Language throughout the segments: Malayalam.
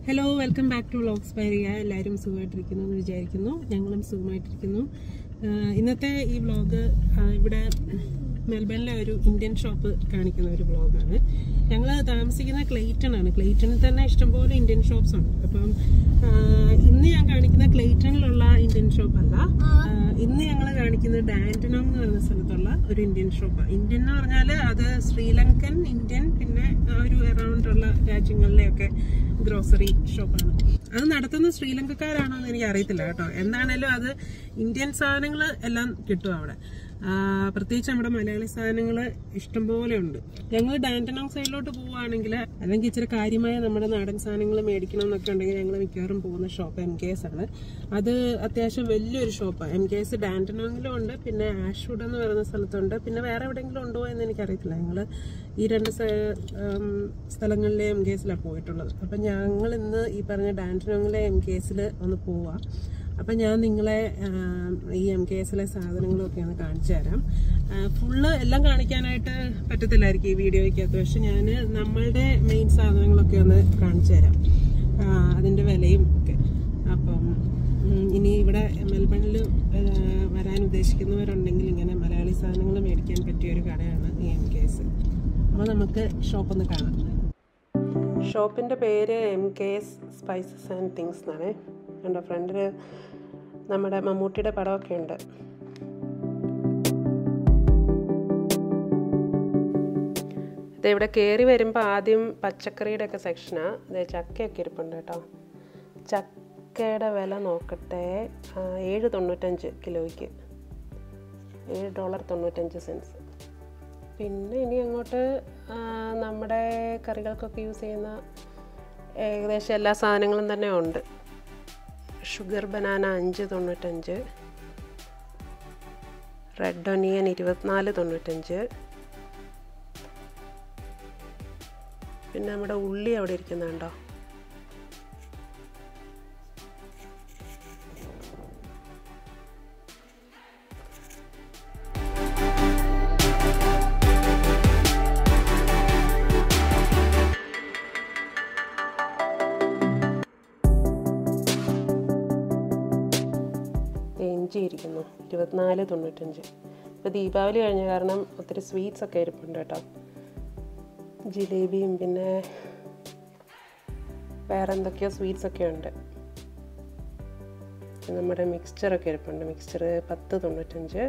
Hello welcome back to vlogs പൈരിയ എല്ലാവരും സുഖമായിട്ടിരിക്കുന്നു എന്ന് വിചാരിക്കുന്നു ഞങ്ങളും സുഖമായിട്ടിരിക്കുന്നു ആഹ് ഇന്നത്തെ ഈ വ്ളോഗ് ഇവിടെ മെൽബണിലെ ഒരു ഇന്ത്യൻ ഷോപ്പ് കാണിക്കുന്ന ഒരു വ്ളോഗാണ് ഞങ്ങൾ താമസിക്കുന്ന ക്ലെയ്റ്റൺ ആണ് ക്ലെയ്റ്റണിൽ തന്നെ ഇഷ്ടംപോലെ ഇന്ത്യൻ ഷോപ്സ് ഉണ്ട് അപ്പം ആഹ് ഇന്ന് ഞാൻ കാണിക്കുന്ന ക്ലെയ്റ്റണിലുള്ള ഇന്ത്യൻ ഷോപ്പ് അല്ല ആഹ് ഇന്ന് ഞങ്ങൾ കാണിക്കുന്നത് ഡാൻറ്റനോം എന്ന് പറയുന്ന സ്ഥലത്തുള്ള ഒരു ഇന്ത്യൻ ഷോപ്പാണ് ഇന്ത്യൻ എന്ന് പറഞ്ഞാൽ അത് ശ്രീലങ്കൻ ഇന്ത്യൻ പിന്നെ ആ ഒരു അറൗണ്ട് ഉള്ള രാജ്യങ്ങളിലെയൊക്കെ ഗ്രോസറി ഷോപ്പാണ് അത് നടത്തുന്ന ശ്രീലങ്കക്കാരാണോ എന്ന് എനിക്ക് അറിയത്തില്ല കേട്ടോ എന്താണേലും അത് ഇന്ത്യൻ സാധനങ്ങൾ എല്ലാം കിട്ടും അവിടെ ആ, പ്രത്യേകിച്ച് നമ്മുടെ മലയാളി സാധനങ്ങൾ ഇഷ്ടംപോലെ ഉണ്ട് ഞങ്ങൾ ഡാൻറ്റനോങ് സൈഡിലോട്ട് പോവുകയാണെങ്കിൽ അല്ലെങ്കിൽ ഇച്ചിരി കാര്യമായ നമ്മുടെ നാടൻ സാധനങ്ങൾ മേടിക്കണം എന്നൊക്കെ ഉണ്ടെങ്കിൽ ഞങ്ങൾ മിക്കവാറും പോകുന്ന ഷോപ്പ് എം കെ എസ് ആണ് അത് അത്യാവശ്യം വലിയൊരു ഷോപ്പാണ് എം കെ എസ് ഡാൻറ്റനോങ്ങിലും ഉണ്ട് പിന്നെ ആഷ്വുഡ് എന്ന് പറയുന്ന സ്ഥലത്തുണ്ട് പിന്നെ വേറെ എവിടെയെങ്കിലും ഉണ്ടോ എന്ന് എനിക്കറിയത്തില്ല ഞങ്ങൾ ഈ രണ്ട് സ- ഉം, സ്ഥലങ്ങളിലെ എം കെ എസിലാണ് പോയിട്ടുള്ളത് അപ്പം ഞങ്ങൾ ഇന്ന് ഈ പറഞ്ഞ ഡാൻറ്റനോങ്ങിലെ എം കെ എസിൽ ഒന്ന് പോവാം അപ്പം ഞാൻ നിങ്ങളെ ആ, ഈ എം കെ എസിലെ സാധനങ്ങളൊക്കെ ഒന്ന് കാണിച്ചു തരാം ഫുള്ള് എല്ലാം കാണിക്കാനായിട്ട് പറ്റത്തില്ലായിരിക്കും ഈ വീഡിയോയ്ക്കകത്ത് പക്ഷെ ഞാൻ നമ്മളുടെ മെയിൻ സാധനങ്ങളൊക്കെ ഒന്ന് കാണിച്ചു തരാം ആ, അതിൻ്റെ വിലയും ഒക്കെ അപ്പം ഉം, ഇനി ഇവിടെ മെൽബണിൽ വരാൻ ഉദ്ദേശിക്കുന്നവരുണ്ടെങ്കിൽ ഇങ്ങനെ മലയാളി സാധനങ്ങൾ മേടിക്കാൻ പറ്റിയ ഒരു കടയാണ് ഈ എം കെ എസ് അപ്പോൾ നമുക്ക് ഷോപ്പൊന്ന് കാണാം ഷോപ്പിൻ്റെ പേര് M K S spices and things എന്നാണ് എൻ്റെ ഫ്രണ്ടിൽ നമ്മുടെ മമ്മൂട്ടിയുടെ പടമൊക്കെ ഉണ്ട് ഇത് ഇവിടെ കയറി വരുമ്പോൾ ആദ്യം പച്ചക്കറിയുടെ ഒക്കെ സെക്ഷനാണ് ഇത് ചക്കയൊക്കെ ഇരിപ്പുണ്ട് കേട്ടോ ചക്കയുടെ വില നോക്കട്ടെ ആ, ഏഴ് തൊണ്ണൂറ്റഞ്ച് കിലോയ്ക്ക് ഏഴ് ഡോളർ തൊണ്ണൂറ്റഞ്ച് സെൻസ് പിന്നെ ഇനി അങ്ങോട്ട് ആ, നമ്മുടെ കറികൾക്കൊക്കെ യൂസ് ചെയ്യുന്ന ഏകദേശം എല്ലാ സാധനങ്ങളും തന്നെ ഉണ്ട് ഷുഗർ ബനാന അഞ്ച് തൊണ്ണൂറ്റഞ്ച് റെഡ് ഒനിയൻ ഇരുപത്തിനാല് തൊണ്ണൂറ്റഞ്ച് പിന്നെ നമ്മുടെ ഉള്ളി അവിടെ ഇരിക്കുന്നുണ്ടോ ഇഞ്ചി ഇരിക്കുന്നു ഇരുപത്തിനാല് തൊണ്ണൂറ്റഞ്ച് ഇപ്പോൾ ദീപാവലി കഴിഞ്ഞ കാരണം ഒത്തിരി സ്വീറ്റ്സ് ഒക്കെ ഇരിപ്പുണ്ട് കേട്ടോ ജിലേബിയും പിന്നെ വേറെ എന്തൊക്കെയോ സ്വീറ്റ്സ് ഒക്കെ ഉണ്ട് നമ്മുടെ മിക്സ്ചറൊക്കെ ഇരിപ്പുണ്ട് മിക്സ്ചർ പത്ത് തൊണ്ണൂറ്റഞ്ച്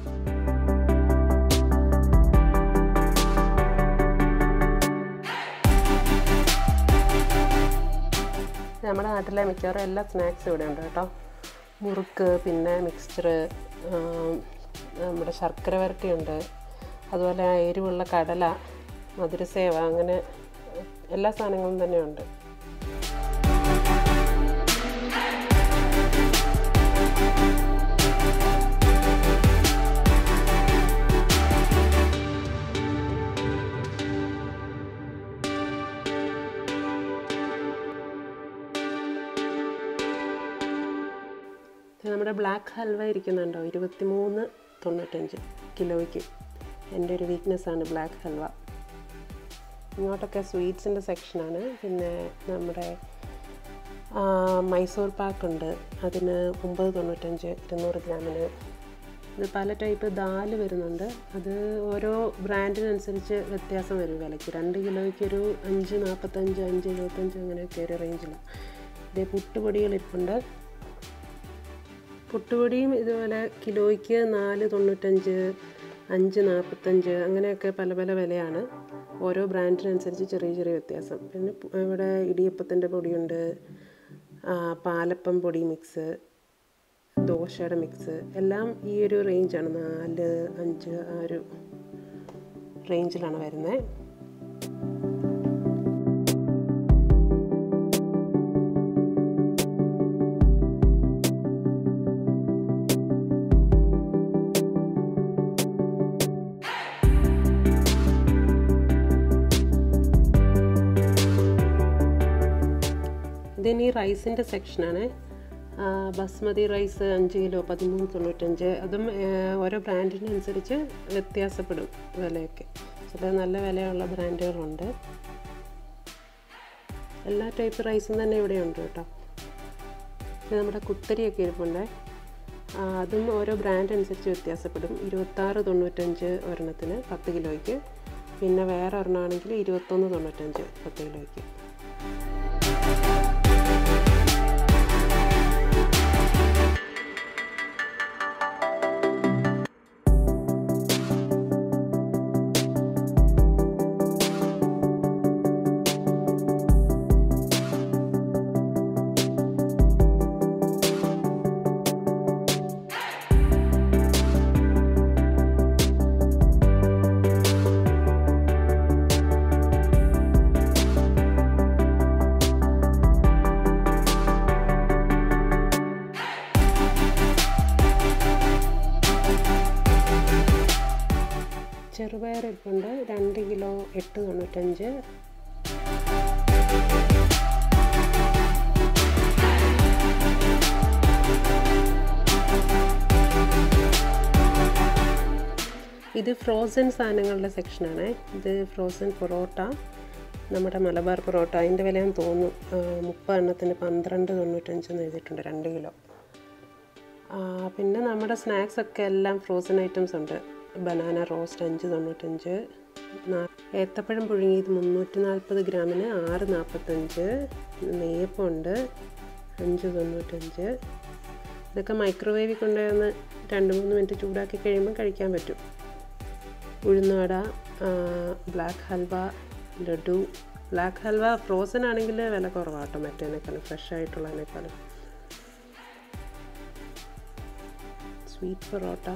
നമ്മുടെ നാട്ടിലെ മിക്കവാറും എല്ലാ സ്നാക്സും ഇവിടെ ഉണ്ട് കേട്ടോ മുറുക്ക് പിന്നെ മിക്സ്ചർ നമ്മുടെ ശർക്കര വരട്ടിയുണ്ട് അതുപോലെ ആ എരിവുള്ള കടല മധുരസേവ അങ്ങനെ എല്ലാ സാധനങ്ങളും തന്നെ ഉണ്ട് ഇത് നമ്മുടെ ബ്ലാക്ക് ഹൽവ ഇരിക്കുന്നുണ്ടോ ഇരുപത്തിമൂന്ന് തൊണ്ണൂറ്റഞ്ച് കിലോയ്ക്ക് എൻ്റെ ഒരു വീക്ക്നെസ്സാണ് ബ്ലാക്ക് ഹൽവ ഇങ്ങോട്ടൊക്കെ സ്വീറ്റ്സിൻ്റെ സെക്ഷനാണ് പിന്നെ നമ്മുടെ ആ, മൈസൂർ പാക്ക് ഉണ്ട് അതിന് ഒമ്പത് തൊണ്ണൂറ്റഞ്ച് ഇരുന്നൂറ് ഗ്രാമിന് ഇത് പല ടൈപ്പ് ദാല് വരുന്നുണ്ട് അത് ഓരോ ബ്രാൻഡിനനുസരിച്ച് വ്യത്യാസം വരും വിലയ്ക്ക് രണ്ട് കിലോയ്ക്ക് ഒരു അഞ്ച് നാൽപ്പത്തഞ്ച് അഞ്ച് എഴുപത്തഞ്ച് അങ്ങനെയൊക്കെ ഒരു റേഞ്ചിലാണ് ഇതേ പുട്ടുപൊടികൾ ഇരിപ്പുണ്ട് പുട്ടുപൊടിയും ഇതുപോലെ കിലോയ്ക്ക് നാല് തൊണ്ണൂറ്റഞ്ച് അഞ്ച് നാൽപ്പത്തഞ്ച് അങ്ങനെയൊക്കെ പല പല വിലയാണ് ഓരോ ബ്രാൻഡിനനുസരിച്ച് ചെറിയ ചെറിയ വ്യത്യാസം പിന്നെ പു- ഇവിടെ ഇടിയപ്പത്തിൻ്റെ പൊടിയുണ്ട് ആ, പാലപ്പം പൊടി മിക്സ് ദോശയുടെ മിക്സ് എല്ലാം ഈ ഒരു റേഞ്ചാണ് നാല് അഞ്ച് ആ ഒരു റേഞ്ചിലാണ് വരുന്നത് ഇതിനി റൈസിൻ്റെ സെക്ഷനാണ് ബസ്മതി റൈസ് അഞ്ച് കിലോ പതിമൂന്ന് തൊണ്ണൂറ്റഞ്ച് അതും ആ, ഓരോ ബ്രാൻഡിനനുസരിച്ച് വ്യത്യാസപ്പെടും വിലയൊക്കെ ചില നല്ല വിലയുള്ള ബ്രാൻഡുകളുണ്ട് എല്ലാ ടൈപ്പ് റൈസും തന്നെ ഇവിടെ ഉണ്ട് കേട്ടോ പിന്നെ നമ്മുടെ കുത്തരിയൊക്കെ ഇരിപ്പുണ്ട് ആ, അതും ഓരോ ബ്രാൻഡ് അനുസരിച്ച് വ്യത്യാസപ്പെടും ഇരുപത്താറ് തൊണ്ണൂറ്റഞ്ച് ഒരെണ്ണത്തിന് പത്ത് കിലോയ്ക്ക് പിന്നെ വേറെ ഒരെണ്ണമാണെങ്കിൽ ഇരുപത്തൊന്ന് തൊണ്ണൂറ്റഞ്ച് പത്ത് കിലോയ്ക്ക് ചെറുപയർ ഇരിപ്പുണ്ട് രണ്ട് കിലോ എട്ട് തൊണ്ണൂറ്റഞ്ച് ഇത് ഫ്രോസൺ സാധനങ്ങളുടെ സെക്ഷനാണ് ഇത് ഫ്രോസൺ പൊറോട്ട നമ്മുടെ മലബാർ പൊറോട്ട അതിൻ്റെ വിലയാന്ന് തോന്നുന്നു ആ, മുപ്പത് എണ്ണത്തിന് പന്ത്രണ്ട് തൊണ്ണൂറ്റഞ്ചെന്ന് എഴുതിയിട്ടുണ്ട് രണ്ട് കിലോ ആ, പിന്നെ നമ്മുടെ സ്നാക്സ് ഒക്കെ എല്ലാം ഫ്രോസൺ ഐറ്റംസ് ഉണ്ട് ബനാന റോസ്റ്റ് അഞ്ച് തൊണ്ണൂറ്റഞ്ച് നാ- ഏത്തപ്പഴം പുഴുങ്ങിയത് മുന്നൂറ്റി നാൽപ്പത് ഗ്രാമിന് ആറ് നാൽപ്പത്തഞ്ച് നെയ്യപ്പമുണ്ട് അഞ്ച് തൊണ്ണൂറ്റഞ്ച് ഇതൊക്കെ മൈക്രോവേവിൽ കൊണ്ടുവന്ന് രണ്ട് മൂന്ന് മിനിറ്റ് ചൂടാക്കി കഴിയുമ്പോൾ കഴിക്കാൻ പറ്റും ഉഴുന്നുവട black halwa laddu black halwa frozen ആണെങ്കിൽ വില കുറവാട്ടോ മറ്റേനേക്കാളും ഫ്രഷ് ആയിട്ടുള്ളതിനേക്കാളും സ്വീറ്റ് പൊറോട്ട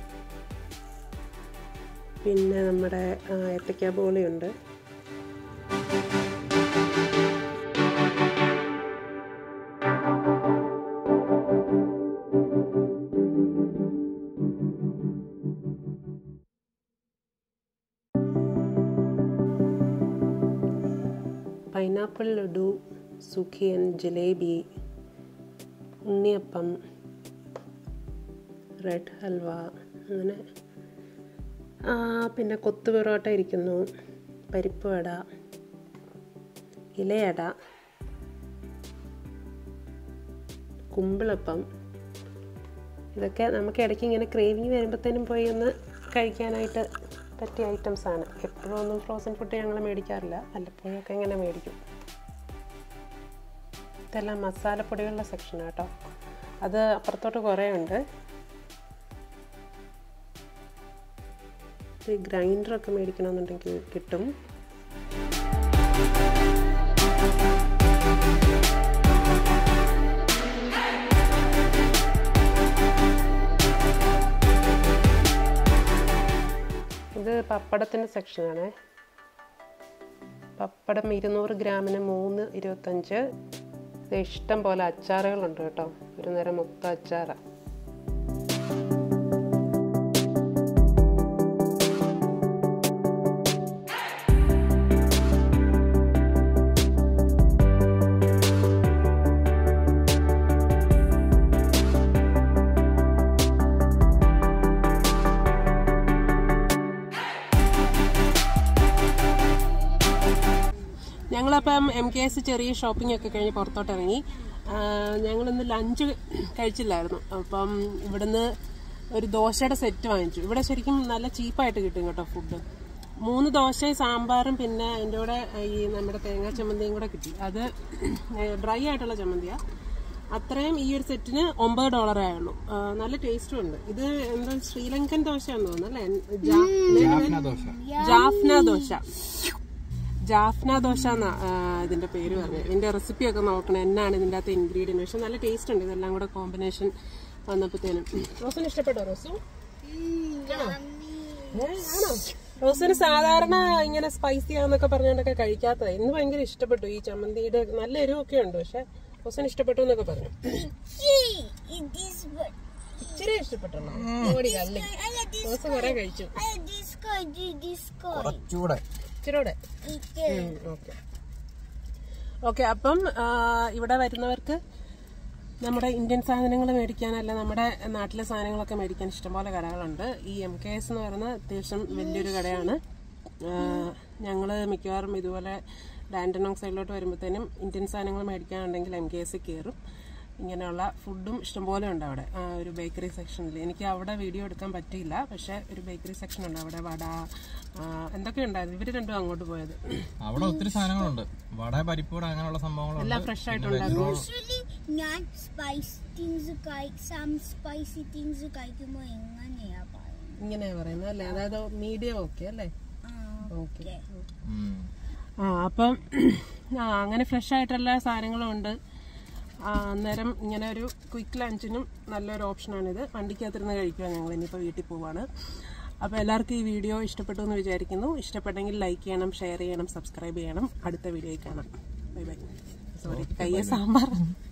പിന്നെ നമ്മുടെ ആ, ഏത്തയ്ക്ക ബോളിയുണ്ട് പൈനാപ്പിൾ ലഡു സുഖിയൻ ജിലേബി ഉണ്ണിയപ്പം റെഡ് ഹൽവ അങ്ങനെ ആ, പിന്നെ കൊത്തു പൊറോട്ട ഇരിക്കുന്നു പരിപ്പ് വട ഇലയട കുമ്പിളപ്പം ഇതൊക്കെ നമുക്ക് ഇടയ്ക്ക് ഇങ്ങനെ ക്രേവിങ് വരുമ്പോഴത്തേനും പോയി ഒന്ന് കഴിക്കാനായിട്ട് പറ്റിയ ഐറ്റംസാണ് എപ്പോഴും ഒന്നും ഫ്രോസൺ ഫുഡ് ഞങ്ങൾ മേടിക്കാറില്ല വല്ലപ്പോഴൊക്കെ ഇങ്ങനെ മേടിക്കും ഇതെല്ലാം മസാലപ്പൊടികളുടെ സെക്ഷനാണ് കേട്ടോ അത് അപ്പുറത്തോട്ട് കുറേ ഉണ്ട് ഇത് ഗ്രൈൻഡറൊക്കെ മേടിക്കണമെന്നുണ്ടെങ്കിൽ കിട്ടും ഇത് പപ്പടത്തിൻ്റെ സെക്ഷനാണ് പപ്പടം ഇരുന്നൂറ് ഗ്രാമിന് മൂന്ന് ഇരുപത്തഞ്ച് ഇത് ഇഷ്ടം പോലെ അച്ചാറുകളുണ്ട് കേട്ടോ ഒരു നേരം മൊത്തം അച്ചാറാണ് ഞങ്ങളപ്പം എം കെ എസ് ചെറിയ ഷോപ്പിംഗ് ഒക്കെ കഴിഞ്ഞ് പുറത്തോട്ട് ഇറങ്ങി ആ, ഞങ്ങളിന്ന് ലഞ്ച് കഴിച്ചില്ലായിരുന്നു അപ്പം ഇവിടുന്ന് ഒരു ദോശയുടെ സെറ്റ് വാങ്ങിച്ചു ഇവിടെ ശരിക്കും നല്ല ചീപ്പായിട്ട് കിട്ടും കേട്ടോ ഫുഡ് മൂന്ന് ദോശയും സാമ്പാറും പിന്നെ അതിൻ്റെ കൂടെ ഈ നമ്മുടെ തേങ്ങാ ചമ്മന്തിയും കൂടെ കിട്ടി അത് ഡ്രൈ ആയിട്ടുള്ള ചമ്മന്തിയാണ് അത്രയും ഈ ഒരു സെറ്റിന് ഒമ്പത് ഡോളറേ ആയുള്ളൂ ആ, നല്ല ടേസ്റ്റും ഉണ്ട് ഇത് എന്താ ശ്രീലങ്കൻ ദോശയാണെന്ന് തോന്നുന്നു അല്ലേ ജാ- ജാഫ്ന ദോശ ജാഫ്ന ദോശ എന്നാ ആ, ഇതിന്റെ പേര് പറഞ്ഞത് ഇതിന്റെ റെസിപ്പി ഒക്കെ നോക്കണം എന്നാണ് ഇതിന്റെ അകത്ത് ഇൻഗ്രീഡിയൻറ്റ് പക്ഷെ നല്ല ടേസ്റ്റ് ഉണ്ട് ഇതെല്ലാം കൂടെ കോമ്പിനേഷൻ വന്നപ്പോഴത്തേനും റോസിന് ഇഷ്ടപ്പെട്ടോ റോസു ആണോ? ഏ, ആണോ റോസിന് സാധാരണ ഇങ്ങനെ സ്പൈസി ആന്നൊക്കെ പറഞ്ഞോണ്ടൊക്കെ കഴിക്കാത്തത് ഇന്ന് ഭയങ്കര ഇഷ്ടപ്പെട്ടു ഈ ചമ്മന്തിയുടെ നല്ല എരിവൊക്കെ ഉണ്ട് പക്ഷെ റോസിന് ഇഷ്ടപ്പെട്ടു എന്നൊക്കെ പറഞ്ഞു Yay! It is but ഇച്ചിരി ഇഷ്ടപ്പെട്ടുള്ളൂ ഓടി കല്ലേ I like this റോസ് കുറെ കഴിച്ചു I like this guy, do this guy. ചൂടെ ഇച്ചിരൂടെ It ഓക്കെ ഓക്കെ അപ്പം ആ, ഇവിടെ വരുന്നവർക്ക് നമ്മുടെ ഇന്ത്യൻ സാധനങ്ങൾ മേടിക്കാനല്ല നമ്മുടെ നാട്ടിലെ സാധനങ്ങളൊക്കെ മേടിക്കാൻ ഇഷ്ടംപോലെ കടകളുണ്ട് ഈ എം കെ എസ് എന്ന് പറയുന്ന അത്യാവശ്യം വലിയൊരു കടയാണ് ഞങ്ങൾ മിക്കവാറും ഇതുപോലെ ഡാൻഡനോങ് സൈഡിലോട്ട് വരുമ്പോഴത്തേനും ഇന്ത്യൻ സാധനങ്ങൾ മേടിക്കാനുണ്ടെങ്കിൽ എം കെ എസ് കയറും ഇങ്ങനെയുള്ള ഫുഡും ഇഷ്ടംപോലെ ഉണ്ട് അവിടെ ആ ഒരു ബേക്കറി സെക്ഷനിൽ എനിക്ക് അവിടെ വീഡിയോ എടുക്കാൻ പറ്റിയില്ല പക്ഷെ ഒരു ബേക്കറി സെക്ഷൻ ഉണ്ട് അവിടെ വട ആ, എന്തൊക്കെ ഉണ്ടായിരുന്നു ഇവര് രണ്ടും അങ്ങോട്ട് പോയത് അവിടെ ഒത്തിരി സാധനങ്ങളുണ്ട് വട പരിപ്പൂട അങ്ങനെയുള്ള സംഭവങ്ങളുണ്ട് എല്ലാം ഫ്രഷ് ആയിട്ടുണ്ടായിരുന്നു Usually ഞാൻ spicy things കഴി some spicy things കഴിക്കുമ്പോൾ എങ്ങനെയാ പറയുന്നത് ഇങ്ങനെയാ പറയുന്നത് അല്ലേ അതായത് മീഡിയം ഓക്കെ അല്ലേ ആ, ഓക്കെ ഉം. ആ അപ്പം ആ അങ്ങനെ ഫ്രഷ് ആയിട്ടുള്ള സാധനങ്ങളും ഉണ്ട് ആ, അന്നേരം ഇങ്ങനെ ഒരു ക്വിക്ക് ലഞ്ചിനും നല്ലൊരു ഓപ്ഷനാണിത് വണ്ടിക്കകത്തിരുന്ന് കഴിക്കുക ഞങ്ങൾ ഇനിയിപ്പോൾ വീട്ടിൽ പോവാണ് അപ്പോൾ എല്ലാവർക്കും ഈ വീഡിയോ ഇഷ്ടപ്പെട്ടു എന്ന് വിചാരിക്കുന്നു ഇഷ്ടപ്പെട്ടെങ്കിൽ ലൈക്ക് ചെയ്യണം ഷെയർ ചെയ്യണം സബ്സ്ക്രൈബ് ചെയ്യണം അടുത്ത വീഡിയോയിൽ കാണാം ബൈ ബൈ സോറി കയ്യ സാമ്പാർ